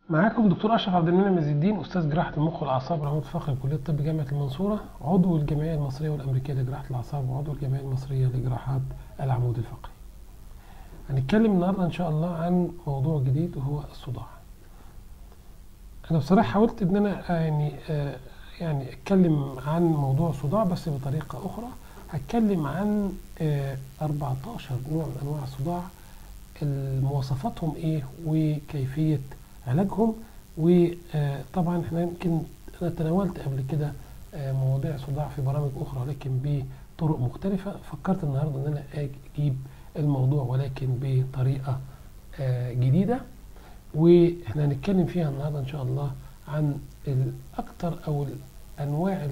معاكم دكتور اشرف عبد المنعم عز الدين استاذ جراحه المخ والاعصاب العمود الفقري بكليه الطب جامعه المنصوره عضو الجمعيه المصريه والامريكيه لجراحه الاعصاب وعضو الجمعيه المصريه لجراحات العمود الفقري هنتكلم النهارده ان شاء الله عن موضوع جديد وهو الصداع انا بصراحه حاولت ان انا يعني آه يعني اتكلم عن موضوع صداع بس بطريقه اخرى هتكلم عن آه 14 نوع من انواع الصداع مواصفاتهم ايه وكيفيه علاجهم وطبعا احنا يمكن انا تناولت قبل كده مواضيع صداع في برامج اخرى ولكن بطرق مختلفه فكرت النهارده ان انا اجيب الموضوع ولكن بطريقه جديده واحنا هنتكلم فيها النهارده ان شاء الله عن الاكثر او الانواع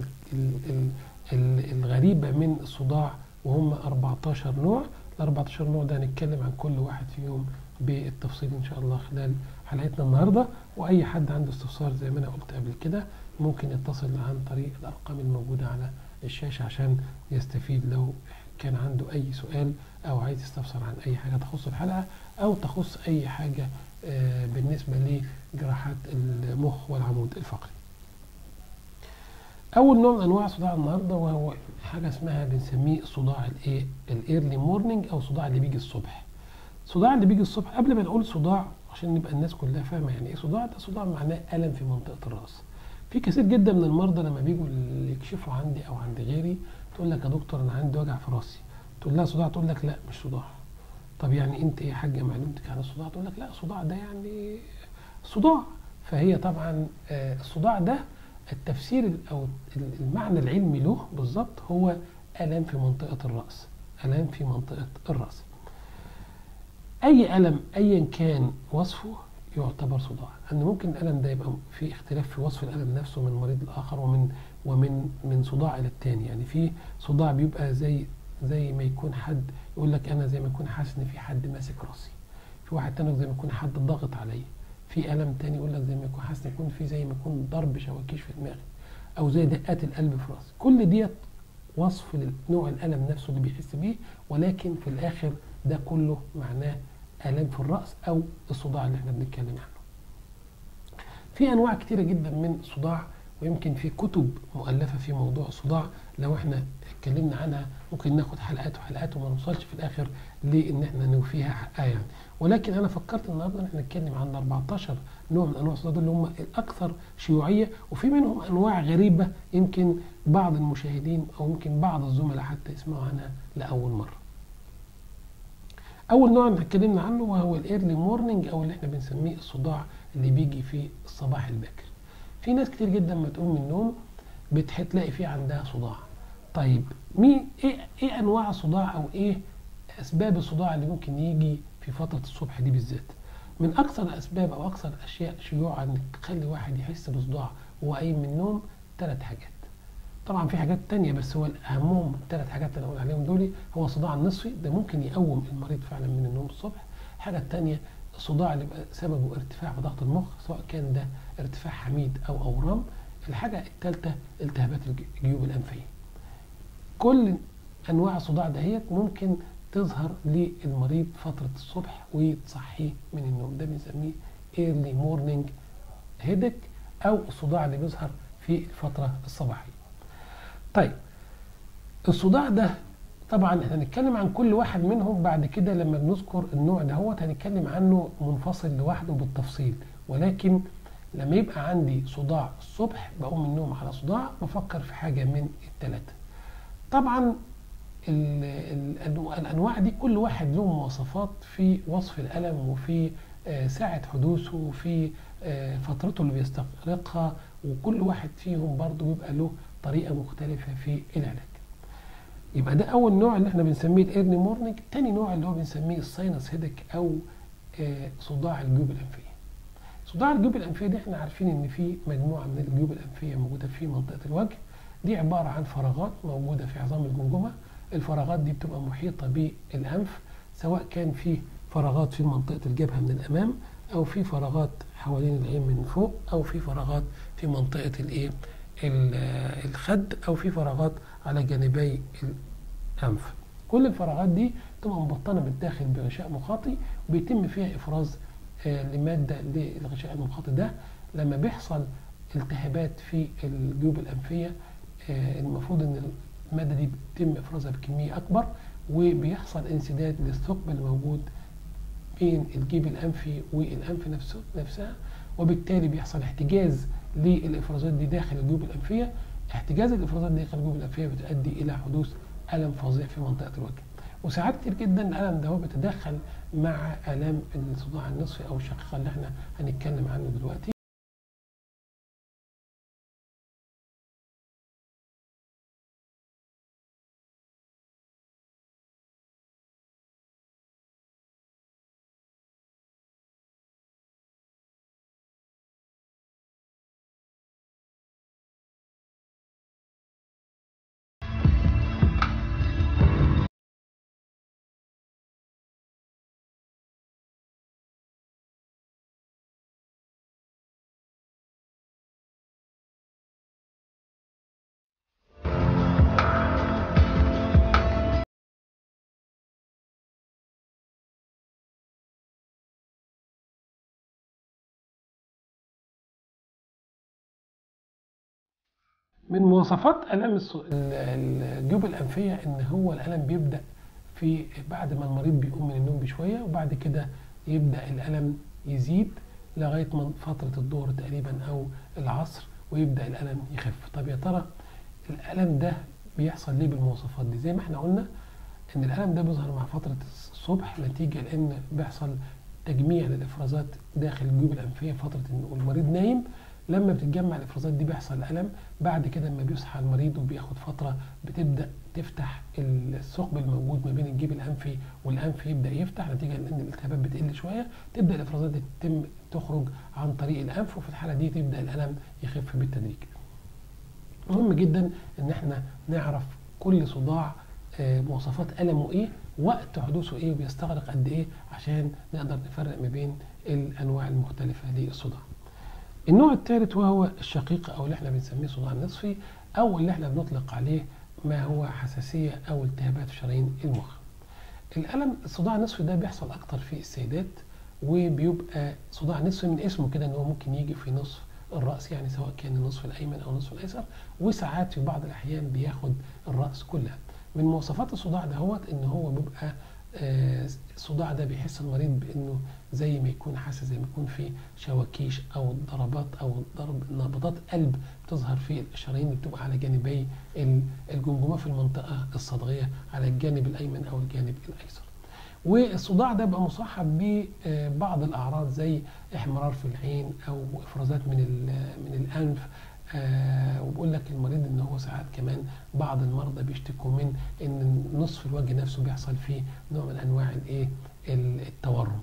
الغريبه من الصداع وهم 14 نوع ال 14 نوع ده هنتكلم عن كل واحد فيهم بالتفصيل ان شاء الله خلال حلقتنا النهارده واي حد عنده استفسار زي ما انا قلت قبل كده ممكن يتصل عن طريق الارقام الموجوده على الشاشه عشان يستفيد لو كان عنده اي سؤال او عايز يستفسر عن اي حاجه تخص الحلقه او تخص اي حاجه بالنسبه لجراحات المخ والعمود الفقري. اول نوع من انواع صداع النهارده وهو حاجه اسمها بنسميه صداع الايه الايرلي مورنينج او صداع اللي بيجي الصبح. الصداع اللي بيجي الصبح قبل ما نقول صداع عشان نبقى الناس كلها فاهمه يعني ايه صداع ده صداع معناه الم في منطقه الراس في كثير جدا من المرضى لما بيجوا يكشفوا عندي او عند غيري تقول لك يا دكتور انا عندي وجع في راسي تقول لها صداع تقول لك لا مش صداع طب يعني انت ايه يا حاجه معلومتك عن الصداع تقول لك لا صداع ده يعني صداع فهي طبعا الصداع ده التفسير او المعنى العلمي له بالظبط هو الم في منطقه الراس الم في منطقه الراس اي الم ايا كان وصفه يعتبر صداع ان ممكن الالم ده يبقى في اختلاف في وصف الالم نفسه من مريض لاخر ومن ومن من صداع الى التاني يعني في صداع بيبقى زي زي ما يكون حد يقول لك انا زي ما يكون حاسس ان في حد ماسك راسي في واحد تاني زي ما يكون حد ضاغط عليا في الم تاني يقول لك زي ما يكون حاسس ان يكون في زي ما يكون ضرب شواكيش في دماغي او زي دقات القلب في راسي كل ديت وصف لنوع الالم نفسه اللي بيحس بيه ولكن في الاخر ده كله معناه آلام في الرأس أو الصداع اللي احنا بنتكلم عنه. في أنواع كتيرة جدا من الصداع ويمكن في كتب مؤلفة في موضوع الصداع لو احنا اتكلمنا عنها ممكن ناخد حلقات وحلقات وما نوصلش في الآخر لإن احنا نوفيها حقها يعني. ولكن أنا فكرت النهارده إن احنا نتكلم عن 14 نوع من أنواع الصداع دول اللي هم الأكثر شيوعية وفي منهم أنواع غريبة يمكن بعض المشاهدين أو يمكن بعض الزملاء حتى يسمعوا عنها لأول مرة. اول نوع اللي اتكلمنا عنه وهو الايرلي مورنينج او اللي احنا بنسميه الصداع اللي بيجي في الصباح الباكر في ناس كتير جدا ما تقوم من النوم بتلاقي في عندها صداع طيب مين ايه ايه انواع الصداع او ايه اسباب الصداع اللي ممكن يجي في فتره الصبح دي بالذات من اكثر الاسباب او اكثر الاشياء شيوعا انك تخلي واحد يحس بصداع وهو قايم من النوم ثلاث حاجات طبعا في حاجات تانية بس هو اهمهم الثلاث حاجات اللي اقول عليهم دول هو الصداع النصفي ده ممكن يقوم المريض فعلا من النوم الصبح الحاجه الثانيه الصداع اللي بيبقى سببه ارتفاع في ضغط المخ سواء كان ده ارتفاع حميد او اورام الحاجه الثالثه التهابات الجيوب الانفيه كل انواع الصداع دهيت ممكن تظهر للمريض فتره الصبح وتصحيه من النوم ده بنسميه early morning headache او الصداع اللي بيظهر في الفتره الصباحيه طيب الصداع ده طبعا احنا هنتكلم عن كل واحد منهم بعد كده لما بنذكر النوع دهوت هنتكلم عنه منفصل لوحده بالتفصيل ولكن لما يبقى عندي صداع الصبح بقوم من النوم على صداع بفكر في حاجه من الثلاثه طبعا ال ال الانواع دي كل واحد له مواصفات في وصف الالم وفي ساعه حدوثه وفي فترته اللي بيستغرقها وكل واحد فيهم برضه بيبقى له طريقة مختلفة في العلاج يبقى ده أول نوع اللي احنا بنسميه الايرلي مورنينج تاني نوع اللي هو بنسميه الساينس هيدك أو آه صداع الجيوب الأنفية صداع الجيوب الأنفية دي احنا عارفين إن في مجموعة من الجيوب الأنفية موجودة في منطقة الوجه دي عبارة عن فراغات موجودة في عظام الجمجمة الفراغات دي بتبقى محيطة بالأنف سواء كان في فراغات في منطقة الجبهة من الأمام أو في فراغات حوالين العين من فوق أو في فراغات في منطقة الإيه الخد او في فراغات على جانبي الانف كل الفراغات دي تبقى مبطنه بالداخل بغشاء مخاطي وبيتم فيها افراز آه، لماده للغشاء المخاطي ده لما بيحصل التهابات في الجيوب الانفيه آه، المفروض ان الماده دي بيتم افرازها بكميه اكبر وبيحصل انسداد للثقب الموجود بين الجيب الانفي والانف نفسه نفسها وبالتالي بيحصل احتجاز للافرازات دي داخل الجيوب الانفيه احتجاز الافرازات دي داخل الجيوب الانفيه بتؤدي الى حدوث الم فظيع في منطقه الوجه وساعات كتير جدا الالم ده هو بيتدخل مع الام الصداع النصفي او الشقيقه اللي احنا هنتكلم عنه دلوقتي من مواصفات الام الص- ال- الجيوب الانفيه ان هو الالم بيبدا في بعد ما المريض بيقوم من النوم بشويه وبعد كده يبدا الالم يزيد لغايه ما فتره الظهر تقريبا او العصر ويبدا الالم يخف طب يا ترى الالم ده بيحصل ليه بالمواصفات دي زي ما احنا قلنا ان الالم ده بيظهر مع فتره الصبح نتيجه لان بيحصل تجميع للافرازات داخل الجيوب الانفيه فتره إن والمريض نايم لما بتتجمع الافرازات دي بيحصل الم بعد كده لما بيصحى المريض وبياخد فتره بتبدا تفتح الثقب الموجود ما بين الجيب الانفي والانف يبدا يفتح نتيجه لان الالتهابات بتقل شويه تبدا الافرازات دي تتم تخرج عن طريق الانف وفي الحاله دي تبدا الالم يخف بالتدريج مهم جدا ان احنا نعرف كل صداع آه، مواصفات ألمه إيه وقت حدوثه إيه وبيستغرق قد إيه عشان نقدر نفرق ما بين الأنواع المختلفة للصداع. النوع الثالث وهو الشقيق أو اللي احنا بنسميه صداع نصفي أو اللي احنا بنطلق عليه ما هو حساسية أو التهابات في شرايين المخ. الألم الصداع النصفي ده بيحصل أكتر في السيدات وبيبقى صداع نصفي من اسمه كده إن هو ممكن يجي في نصف الرأس يعني سواء كان النصف الأيمن أو النصف الأيسر وساعات في بعض الأحيان بياخد الرأس كلها. من مواصفات الصداع دهوت ان هو بيبقى آه، الصداع ده بيحس المريض بانه زي ما يكون حاسس زي ما يكون في شواكيش او ضربات او ضرب نبضات قلب بتظهر في الشرايين اللي بتبقى على جانبي ال- الجمجمه في المنطقه الصدغيه على الجانب الايمن او الجانب الايسر. والصداع ده بقى مصاحب ببعض الاعراض زي احمرار في العين او افرازات من ال- من الانف آه وبقول لك المريض ان هو ساعات كمان بعض المرضى بيشتكوا من ان نصف الوجه نفسه بيحصل فيه نوع من انواع الايه ال- التورم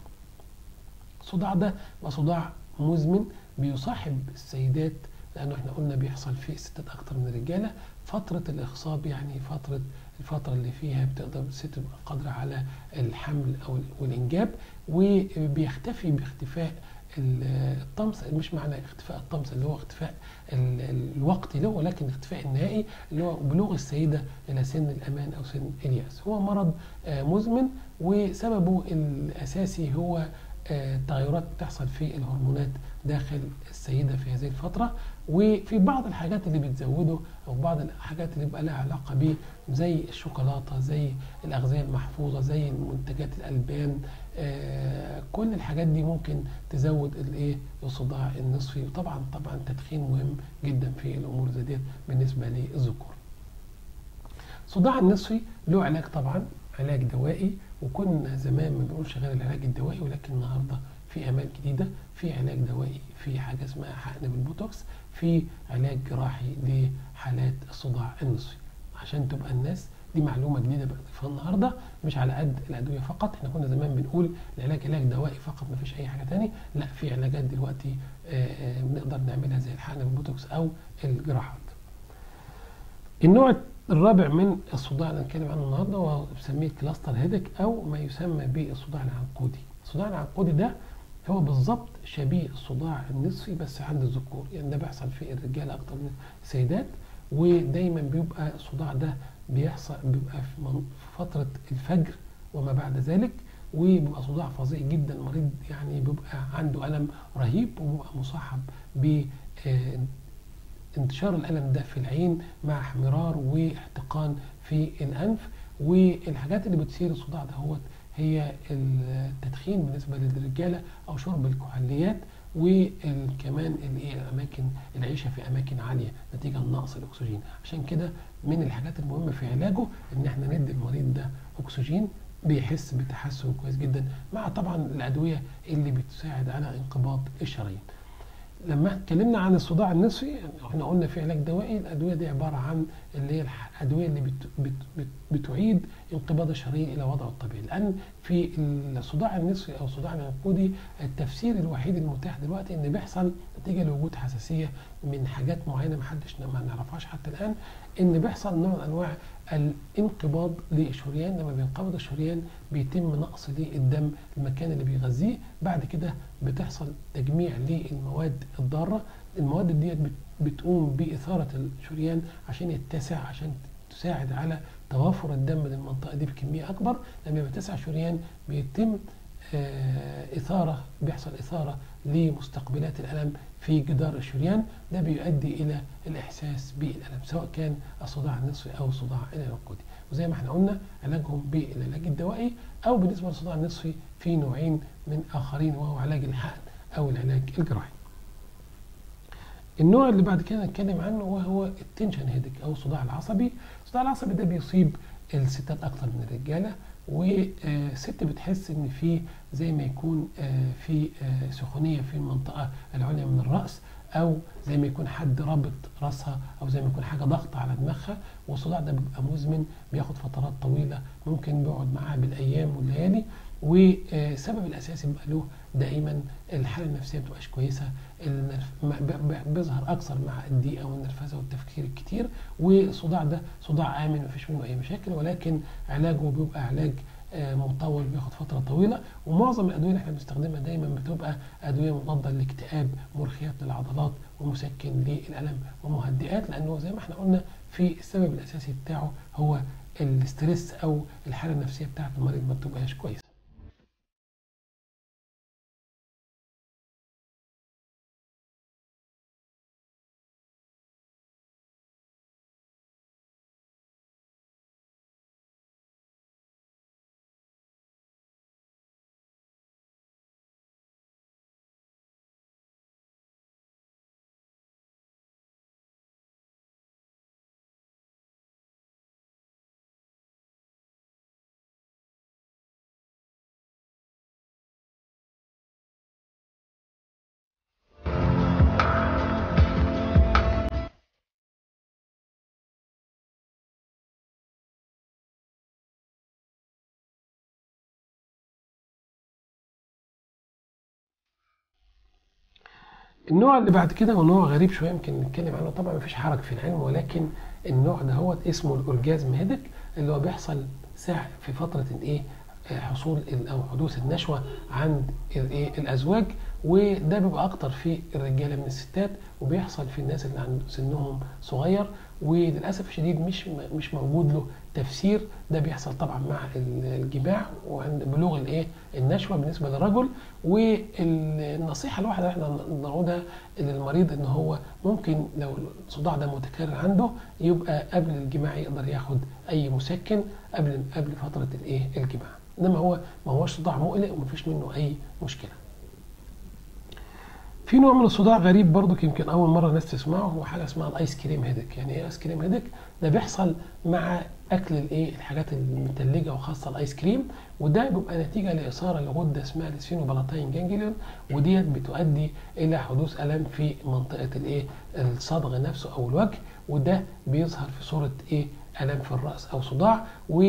الصداع ده بقى صداع مزمن بيصاحب السيدات لانه احنا قلنا بيحصل فيه الستات اكتر من الرجاله فتره الاخصاب يعني فتره الفتره اللي فيها بتقدر الست تبقى قادره على الحمل او والانجاب وبيختفي باختفاء ال- الطمس مش معنى اختفاء الطمس اللي هو اختفاء ال- ال- الوقتي له ولكن اختفاء النهائي اللي هو بلوغ السيده الى سن الامان او سن الياس هو مرض آه، مزمن وسببه الاساسي هو آه، تغيرات بتحصل في الهرمونات داخل السيده في هذه الفتره وفي بعض الحاجات اللي بتزوده او بعض الحاجات اللي بيبقى لها علاقه بيه زي الشوكولاته زي الاغذيه المحفوظه زي منتجات الالبان آه، كل الحاجات دي ممكن تزود الايه الصداع النصفي وطبعا طبعا التدخين مهم جدا في الامور زي ديت بالنسبه للذكور الصداع النصفي له علاج طبعا علاج دوائي وكنا زمان ما بنقولش غير العلاج الدوائي ولكن النهارده في امال جديده في علاج دوائي في حاجه اسمها حقن بالبوتوكس في علاج جراحي لحالات الصداع النصفي عشان تبقى الناس دي معلومه جديده بضيفها النهارده مش على قد الادويه فقط احنا كنا زمان بنقول العلاج علاج دوائي فقط ما فيش اي حاجه تاني لا في علاجات دلوقتي آه، آه، بنقدر نعملها زي الحقن بالبوتوكس او الجراحات النوع الرابع من الصداع اللي هنتكلم عنه النهارده وهو بنسميه كلاستر هيدك او ما يسمى بالصداع العنقودي. الصداع العنقودي ده هو بالظبط شبيه الصداع النصفي بس عند الذكور، يعني ده بيحصل في الرجاله اكتر من السيدات ودايما بيبقى الصداع ده بيحصل بيبقى في من- في فتره الفجر وما بعد ذلك وبيبقى صداع فظيع جدا المريض يعني بيبقى عنده الم رهيب وبيبقى مصاحب ب آه، انتشار الالم ده في العين مع احمرار واحتقان في الانف والحاجات اللي بتثير الصداع دهوت هي التدخين بالنسبه للرجاله او شرب الكحوليات وكمان الايه الاماكن العيشه في اماكن عاليه نتيجه لنقص الاكسجين عشان كده من الحاجات المهمه في علاجه ان احنا ندي المريض ده اكسجين بيحس بتحسن كويس جدا مع طبعا الادويه اللي بتساعد على انقباض الشرايين لما اتكلمنا عن الصداع النصفي احنا قلنا في علاج دوائي الادويه دي عباره عن اللي هي الادويه اللي بت بت بت بتعيد انقباض الشرايين الى وضعه الطبيعي لان في الصداع النصفي او الصداع العنقودي التفسير الوحيد المتاح دلوقتي ان بيحصل نتيجه لوجود حساسيه من حاجات معينه ما حدش ما نعرفهاش حتى الان ان بيحصل نوع من انواع الانقباض للشريان لما بينقبض الشريان بيتم نقص للدم المكان اللي بيغذيه بعد كده بتحصل تجميع للمواد الضاره المواد ديت بتقوم باثاره الشريان عشان يتسع عشان تساعد على توافر الدم للمنطقه دي بكميه اكبر لما يتسع الشريان بيتم إثارة بيحصل إثارة لمستقبلات الألم في جدار الشريان ده بيؤدي إلى الإحساس بالألم سواء كان الصداع النصفي أو الصداع العنقودي وزي ما احنا قلنا علاجهم بالعلاج الدوائي أو بالنسبة للصداع النصفي في نوعين من آخرين وهو علاج الحقن أو العلاج الجراحي النوع اللي بعد كده نتكلم عنه وهو التنشن هيدك أو الصداع العصبي الصداع العصبي ده بيصيب الستات أكتر من الرجالة وست بتحس ان في زي ما يكون في سخونيه في المنطقه العليا من الراس او زي ما يكون حد رابط راسها او زي ما يكون حاجه ضغط على دماغها والصداع ده بيبقى مزمن بياخد فترات طويله ممكن بيقعد معاها بالايام والليالي والسبب الاساسي بيبقى له دائما الحاله النفسيه ما بتبقاش كويسه بيظهر اكثر مع الضيقه والنرفزه والتفكير الكتير والصداع ده صداع امن ما فيش منه اي مشاكل ولكن علاجه بيبقى علاج مطول بياخد فتره طويله ومعظم الادويه اللي احنا بنستخدمها دايما بتبقى ادويه مضاده للاكتئاب مرخيات للعضلات ومسكن للالم ومهدئات لانه زي ما احنا قلنا في السبب الاساسي بتاعه هو الاسترس او الحاله النفسيه بتاعت المريض ما بتبقاش كويسه النوع اللي بعد كده هو نوع غريب شويه يمكن نتكلم عنه طبعا مفيش حرج في العلم ولكن النوع ده هو اسمه الاورجازم هيدك اللي هو بيحصل ساعة في فتره الايه حصول او حدوث النشوه عند الايه الازواج وده بيبقى اكتر في الرجاله من الستات وبيحصل في الناس اللي عند سنهم صغير وللاسف الشديد مش مش موجود له تفسير ده بيحصل طبعا مع الجماع وعند بلوغ الايه النشوه بالنسبه للرجل والنصيحه الواحده اللي احنا نعودها للمريض ان هو ممكن لو الصداع ده متكرر عنده يبقى قبل الجماع يقدر ياخد اي مسكن قبل قبل فتره الايه الجماع انما هو ما هوش صداع مقلق ومفيش منه اي مشكله في نوع من الصداع غريب برضو يمكن اول مره الناس تسمعه هو حاجه اسمها الايس كريم هيدك يعني ايه ايس كريم هيدك ده بيحصل مع اكل الايه الحاجات المتلجه وخاصه الايس كريم وده بيبقى نتيجه لاثاره لغده اسمها السفينوبلاتين جانجليون وديت بتؤدي الى حدوث الام في منطقه الايه الصدغ نفسه او الوجه وده بيظهر في صوره ايه الام في الراس او صداع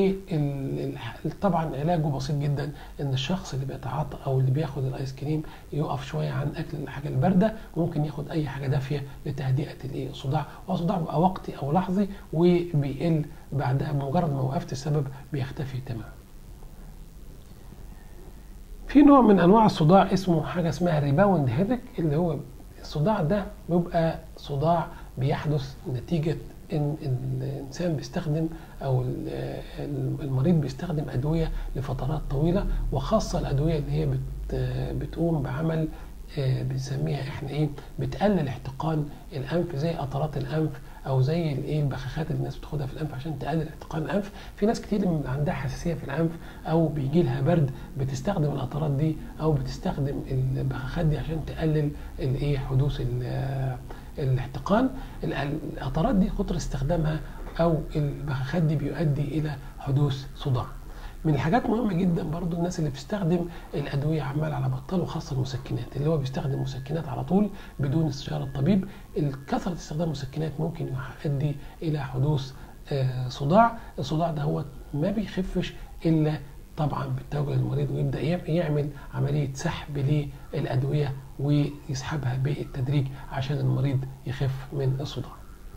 وطبعا علاجه بسيط جدا ان الشخص اللي بيتعاطى او اللي بياخد الايس كريم يقف شويه عن اكل الحاجه البارده وممكن ياخد اي حاجه دافيه لتهدئه الايه الصداع والصداع بيبقى وقتي او لحظي وبيقل بعدها بمجرد ما وقفت السبب بيختفي تماما في نوع من انواع الصداع اسمه حاجه اسمها ريباوند هيدك اللي هو الصداع ده بيبقى صداع بيحدث نتيجه ان الانسان بيستخدم او المريض بيستخدم ادويه لفترات طويله وخاصه الادويه اللي هي بت بتقوم بعمل بنسميها احنا ايه بتقلل احتقان الانف زي قطرات الانف او زي الايه البخاخات اللي الناس بتاخدها في الانف عشان تقلل احتقان الانف في ناس كتير من عندها حساسيه في الانف او بيجي لها برد بتستخدم القطرات دي او بتستخدم البخاخات دي عشان تقلل الايه حدوث الاحتقان القطرات دي كتر استخدامها او البخاخات دي بيؤدي الى حدوث صداع من الحاجات مهمه جدا برضو الناس اللي بتستخدم الادويه عمال على بطال وخاصه المسكنات اللي هو بيستخدم مسكنات على طول بدون استشاره الطبيب كثره استخدام المسكنات ممكن يؤدي الى حدوث صداع الصداع ده هو ما بيخفش الا طبعا بالتوجه للمريض ويبدا يعمل عمليه سحب للادويه ويسحبها بالتدريج عشان المريض يخف من الصداع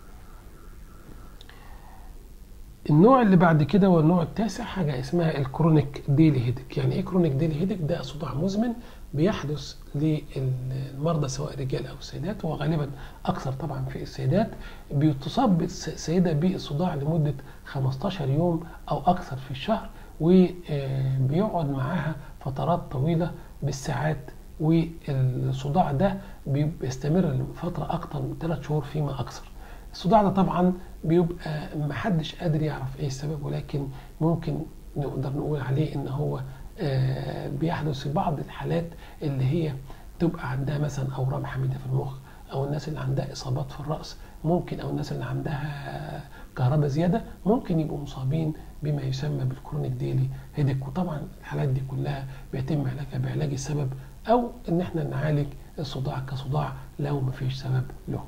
النوع اللي بعد كده هو النوع التاسع حاجة اسمها الكرونيك ديلي هيدك يعني ايه كرونيك ديلي هيدك ده صداع مزمن بيحدث للمرضى سواء رجال او سيدات وغالبا اكثر طبعا في السيدات بتصاب السيدة بالصداع لمدة 15 يوم او اكثر في الشهر وبيقعد معاها فترات طويلة بالساعات والصداع ده بيستمر لفترة اكثر من 3 شهور فيما اكثر الصداع ده طبعا بيبقى محدش قادر يعرف ايه السبب ولكن ممكن نقدر نقول عليه ان هو بيحدث في بعض الحالات اللي هي تبقى عندها مثلا اورام حميده في المخ او الناس اللي عندها اصابات في الراس ممكن او الناس اللي عندها كهرباء زياده ممكن يبقوا مصابين بما يسمى بالكرونيك ديلي هيدك وطبعا الحالات دي كلها بيتم علاجها بعلاج السبب او ان احنا نعالج الصداع كصداع لو مفيش سبب له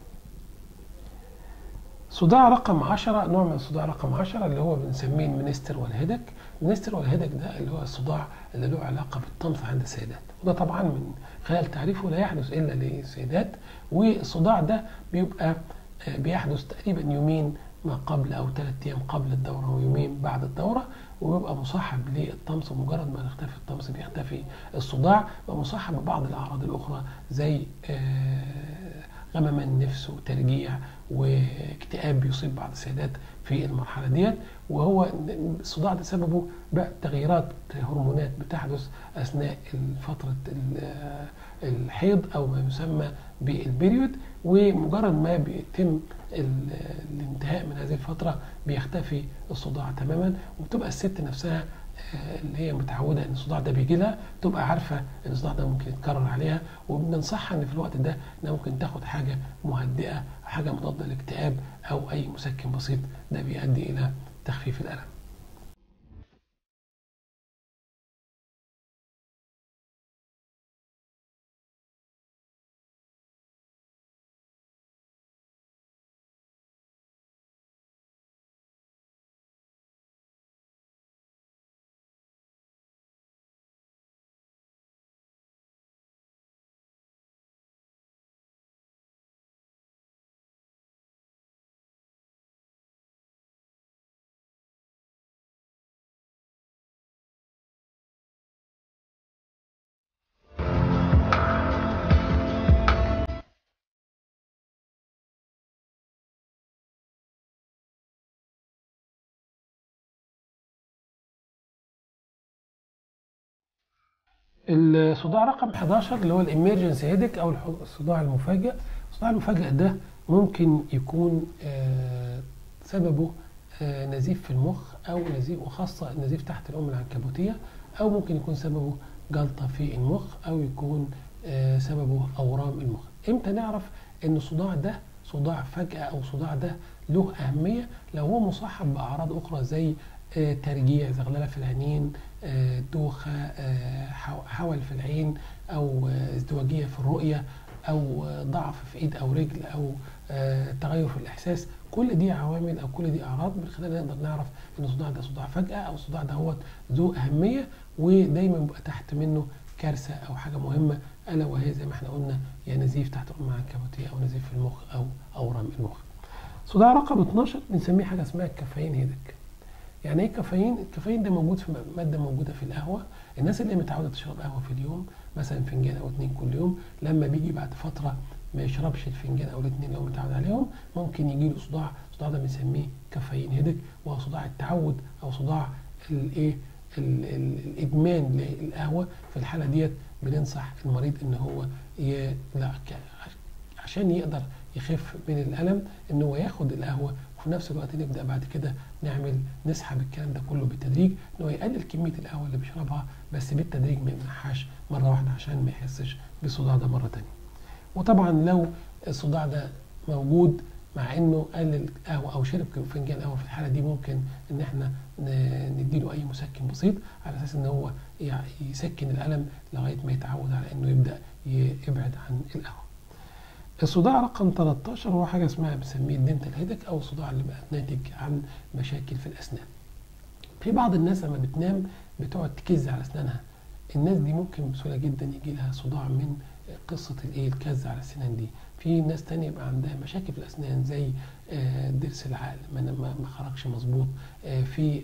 صداع رقم 10 نوع من الصداع رقم 10 اللي هو بنسميه المنستر والهيدك المنستر والهيدك ده اللي هو الصداع اللي له علاقه بالطنف عند السيدات وده طبعا من خلال تعريفه لا يحدث الا للسيدات والصداع ده بيبقى بيحدث تقريبا يومين ما قبل او ثلاث ايام قبل الدوره ويومين بعد الدوره وبيبقى مصاحب للطمس ومجرد ما يختفي الطمس بيختفي الصداع ومصاحب ببعض الاعراض الاخرى زي غممان نفس وترجيع واكتئاب بيصيب بعض السيدات في المرحله ديت وهو الصداع ده سببه بقى تغييرات هرمونات بتحدث اثناء فتره الحيض او ما يسمى بالبريود ومجرد ما بيتم الانتهاء من هذه الفتره بيختفي الصداع تماما وبتبقى الست نفسها اللي هي متعوده ان الصداع ده بيجي لها تبقى عارفه ان الصداع ده ممكن يتكرر عليها وبننصحها ان في الوقت ده انها ممكن تاخد حاجه مهدئه حاجه مضاده للاكتئاب او اي مسكن بسيط ده بيؤدي الى تخفيف الالم. الصداع رقم 11 اللي هو الامرجنسي هيدك او الصداع المفاجئ الصداع المفاجئ ده ممكن يكون سببه نزيف في المخ او نزيف وخاصه النزيف تحت الام العنكبوتيه او ممكن يكون سببه جلطه في المخ او يكون سببه اورام المخ امتى نعرف ان الصداع ده صداع فجأة او صداع ده له اهمية لو هو مصاحب باعراض اخرى زي ترجيع زغلله في العينين دوخه حول في العين او ازدواجيه في الرؤيه او ضعف في ايد او رجل او تغير في الاحساس كل دي عوامل او كل دي اعراض من خلالها نقدر نعرف ان الصداع ده صداع فجاه او الصداع ده هو ذو اهميه ودايما بيبقى تحت منه كارثه او حاجه مهمه الا وهي زي ما احنا قلنا يا نزيف تحت الام العنكبوتيه او نزيف في المخ او اورام المخ. صداع رقم 12 بنسميه حاجه اسمها الكافيين هيدك. يعني ايه الكافيين؟ الكافيين ده موجود في ماده موجوده في القهوه، الناس اللي متعوده تشرب قهوه في اليوم مثلا فنجان او اتنين كل يوم لما بيجي بعد فتره ما يشربش الفنجان او الاثنين اللي هو متعود عليهم ممكن يجي له صداع الصداع ده بنسميه كافيين هيدك وهو صداع التعود او صداع الايه الادمان للقهوه في الحاله ديت بننصح المريض ان هو ي... لا عشان يقدر يخف من الالم ان هو ياخد القهوه وفي نفس الوقت نبدا بعد كده نعمل نسحب الكلام ده كله بالتدريج ان هو يقلل كميه القهوه اللي بيشربها بس بالتدريج ما يمنعهاش مره واحده عشان ما يحسش بالصداع ده مره ثانيه وطبعا لو الصداع ده موجود مع انه قلل قهوه او شرب فنجان قهوه في الحاله دي ممكن ان احنا نديله اي مسكن بسيط على اساس ان هو يسكن الالم لغايه ما يتعود على انه يبدا يبعد عن القهوه. الصداع رقم 13 هو حاجه اسمها بنسميه الدنتال هيدك او الصداع اللي بقى ناتج عن مشاكل في الاسنان. في بعض الناس لما بتنام بتقعد تكز على اسنانها. الناس دي ممكن بسهوله جدا يجي لها صداع من قصه الايه الكز على السنان دي. في ناس تانية يبقى عندها مشاكل في الأسنان زي ضرس العقل ما خرجش مظبوط في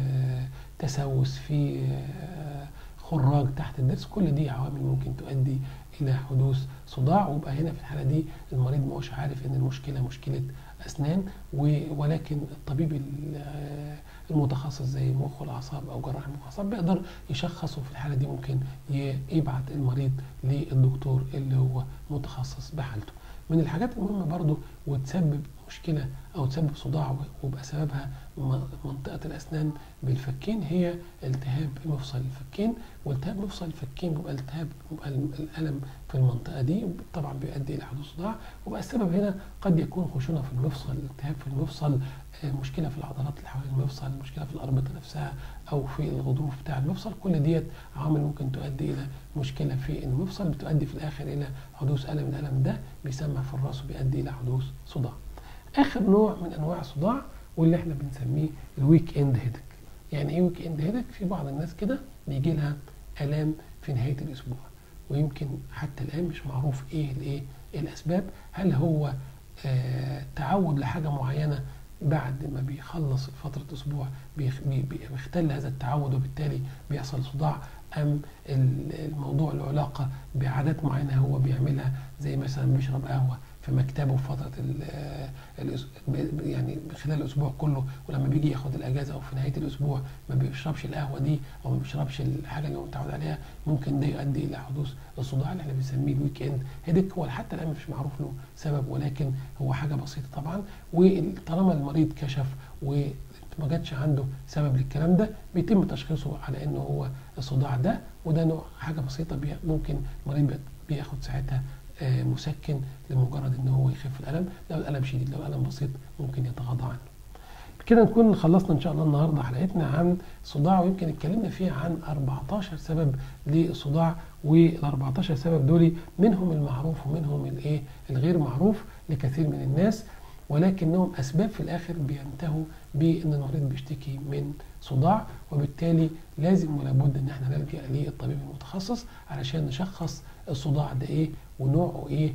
تسوس في خراج تحت الضرس كل دي عوامل ممكن تؤدي إلى حدوث صداع ويبقى هنا في الحالة دي المريض ما هوش عارف إن المشكلة مشكلة أسنان ولكن الطبيب المتخصص زي مخ والاعصاب او جراح المخ والاعصاب بيقدر يشخص وفي الحاله دي ممكن يبعت المريض للدكتور اللي هو متخصص بحالته من الحاجات المهمه برضو وتسبب مشكله او تسبب صداع ويبقى سببها منطقه الاسنان بالفكين هي التهاب مفصل الفكين والتهاب مفصل الفكين بيبقى التهاب بيبقى الالم في المنطقه دي طبعا بيؤدي الى حدوث صداع وبقى السبب هنا قد يكون خشونه في المفصل التهاب في المفصل مشكله في العضلات اللي حوالين المفصل مشكله في الاربطه نفسها او في الغضروف بتاع المفصل كل ديت عوامل ممكن تؤدي الى مشكله في المفصل بتؤدي في الاخر الى حدوث الم الالم ده بيسمع في الراس وبيؤدي الى حدوث صداع اخر نوع من انواع الصداع واللي احنا بنسميه الويك اند هيدك يعني ايه ويك اند هيدك في بعض الناس كده بيجي لها الام في نهايه الاسبوع ويمكن حتى الان مش معروف ايه الايه الاسباب هل هو آه تعود لحاجه معينه بعد ما بيخلص فترة أسبوع بيختل هذا التعود وبالتالي بيحصل صداع أم الموضوع له علاقة بعادات معينة هو بيعملها زي مثلا بيشرب قهوة في مكتبه في فترة يعني خلال الأسبوع كله ولما بيجي ياخد الأجازة أو في نهاية الأسبوع ما بيشربش القهوة دي أو ما بيشربش الحاجة اللي هو متعود عليها ممكن ده يؤدي إلى حدوث الصداع اللي احنا بنسميه الويك إند هيدك هو حتى الآن مش معروف له سبب ولكن هو حاجة بسيطة طبعا وطالما المريض كشف و ما جاتش عنده سبب للكلام ده بيتم تشخيصه على انه هو الصداع ده وده نوع حاجه بسيطه ممكن المريض بياخد ساعتها مسكن لمجرد ان هو يخف الالم لو الالم شديد لو الالم بسيط ممكن يتغاضى عنه بكده نكون خلصنا ان شاء الله النهارده حلقتنا عن صداع ويمكن اتكلمنا فيها عن 14 سبب للصداع وال 14 سبب دول منهم المعروف ومنهم الايه الغير معروف لكثير من الناس ولكنهم اسباب في الاخر بينتهوا بان المريض بيشتكي من صداع وبالتالي لازم ولابد ان احنا نلجا للطبيب المتخصص علشان نشخص الصداع ده ايه ونوعه ايه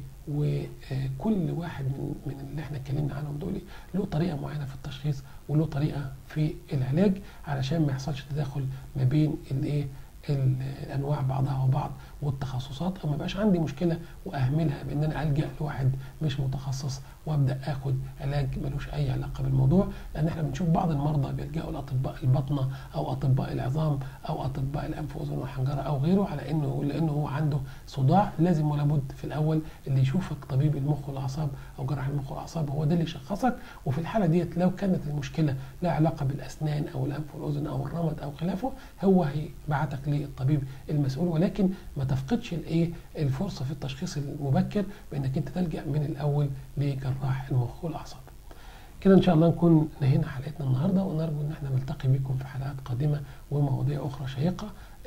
وكل واحد من من اللي احنا اتكلمنا عنهم دول له طريقه معينه في التشخيص وله طريقه في العلاج علشان ما يحصلش تداخل ما بين الايه الانواع بعضها وبعض والتخصصات او ما يبقاش عندي مشكله واهملها بان انا الجا لواحد مش متخصص وابدا اخد علاج ملوش اي علاقه بالموضوع لان احنا بنشوف بعض المرضى بيلجأوا لاطباء البطنه او اطباء العظام او اطباء الانف واذن وحنجره او غيره على انه لانه هو عنده صداع لازم ولا بد في الاول اللي يشوفك طبيب المخ والاعصاب او جراح المخ والاعصاب هو ده اللي يشخصك وفي الحاله ديت لو كانت المشكله لها علاقه بالاسنان او الانف والاذن او الرمد او خلافه هو هيبعتك للطبيب المسؤول ولكن ما تفقدش الايه الفرصه في التشخيص المبكر بانك انت تلجا من الاول لجراح المخ والاعصاب كده ان شاء الله نكون نهينا حلقتنا النهارده ونرجو ان احنا نلتقي بكم في حلقات قادمه ومواضيع اخرى شيقه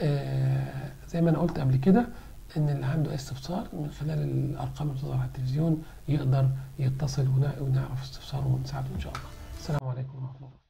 آه زي ما انا قلت قبل كده ان اللي عنده استفسار من خلال الارقام اللي بتظهر على التلفزيون يقدر يتصل ونعرف استفساره ونساعده ان شاء الله السلام عليكم ورحمه الله